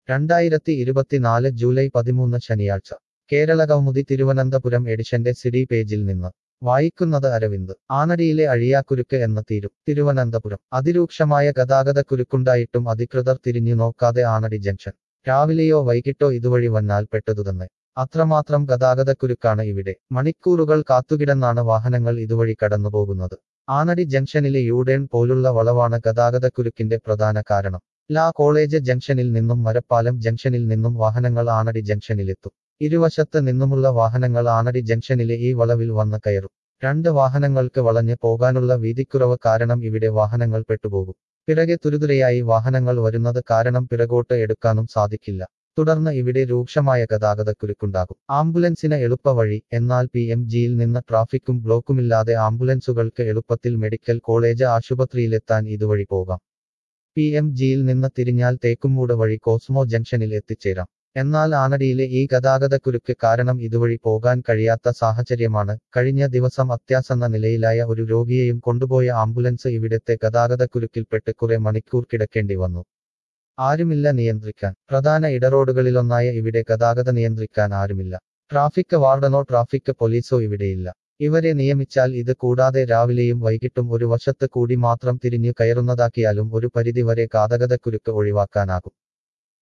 രണ്ടായിരത്തി ഇരുപത്തിനാല് ജൂലൈ പതിമൂന്ന് ശനിയാഴ്ച കേരള കൗമുദി തിരുവനന്തപുരം എഡിഷന്റെ സിഡി പേജിൽ നിന്ന് വായിക്കുന്നത് അരവിന്ദ് ആനടിയിലെ അഴിയാക്കുരുക്ക് എന്ന തീരും തിരുവനന്തപുരം അതിരൂക്ഷമായ ഗതാഗതക്കുരുക്കുണ്ടായിട്ടും അധികൃതർ തിരിഞ്ഞു നോക്കാതെ ആനടി ജംഗ്ഷൻ രാവിലെയോ വൈകിട്ടോ ഇതുവഴി വന്നാൽ പെട്ടതുതന്നെ അത്രമാത്രം ഗതാഗതക്കുരുക്കാണ് ഇവിടെ മണിക്കൂറുകൾ കാത്തുകിടന്നാണ് വാഹനങ്ങൾ ഇതുവഴി കടന്നുപോകുന്നത് ആനടി ജംഗ്ഷനിലെ യൂടേൺ പോലുള്ള വളവാണ് ഗതാഗതക്കുരുക്കിന്റെ പ്രധാന കാരണം ലാ കോളേജ് ജംഗ്ഷനിൽ നിന്നും മരപ്പാലം ജംഗ്ഷനിൽ നിന്നും വാഹനങ്ങൾ ആനടി ജംഗ്ഷനിലെത്തും ഇരുവശത്ത് നിന്നുമുള്ള വാഹനങ്ങൾ ആനടി ജംഗ്ഷനിലെ ഈ വളവിൽ വന്ന് കയറും രണ്ട് വാഹനങ്ങൾക്ക് വളഞ്ഞ് പോകാനുള്ള വീതിക്കുറവ് കാരണം ഇവിടെ വാഹനങ്ങൾ പെട്ടുപോകും പിറകെ തുരുതുരയായി വാഹനങ്ങൾ വരുന്നത് കാരണം പിറകോട്ട് എടുക്കാനും സാധിക്കില്ല തുടർന്ന് ഇവിടെ രൂക്ഷമായ ഗതാഗതക്കുരുക്കുണ്ടാകും ആംബുലൻസിന് എളുപ്പവഴി എന്നാൽ പി എം ജിയിൽ നിന്ന് ട്രാഫിക്കും ബ്ലോക്കുമില്ലാതെ ആംബുലൻസുകൾക്ക് എളുപ്പത്തിൽ മെഡിക്കൽ കോളേജ് ആശുപത്രിയിലെത്താൻ ഇതുവഴി പോകാം പി എം ജിയിൽ നിന്ന് തിരിഞ്ഞാൽ തേക്കുംമൂട് വഴി കോസ്മോ ജംഗ്ഷനിൽ എത്തിച്ചേരാം എന്നാൽ ആനടിയിലെ ഈ ഗതാഗതക്കുരുക്ക് കാരണം ഇതുവഴി പോകാൻ കഴിയാത്ത സാഹചര്യമാണ് കഴിഞ്ഞ ദിവസം അത്യാസന്ന നിലയിലായ ഒരു രോഗിയെയും കൊണ്ടുപോയ ആംബുലൻസ് ഇവിടത്തെ ഗതാഗതക്കുരുക്കിൽപ്പെട്ട് കുറെ മണിക്കൂർ കിടക്കേണ്ടി വന്നു ആരുമില്ല നിയന്ത്രിക്കാൻ പ്രധാന ഇടറോഡുകളിലൊന്നായ ഇവിടെ ഗതാഗത നിയന്ത്രിക്കാൻ ആരുമില്ല ട്രാഫിക് വാർഡനോ ട്രാഫിക് പോലീസോ ഇവിടെയില്ല ഇവരെ നിയമിച്ചാൽ ഇത് കൂടാതെ രാവിലെയും വൈകിട്ടും ഒരു വശത്ത് കൂടി മാത്രം തിരിഞ്ഞു കയറുന്നതാക്കിയാലും ഒരു പരിധിവരെ ഗതാഗതക്കുരുക്ക് ഒഴിവാക്കാനാകും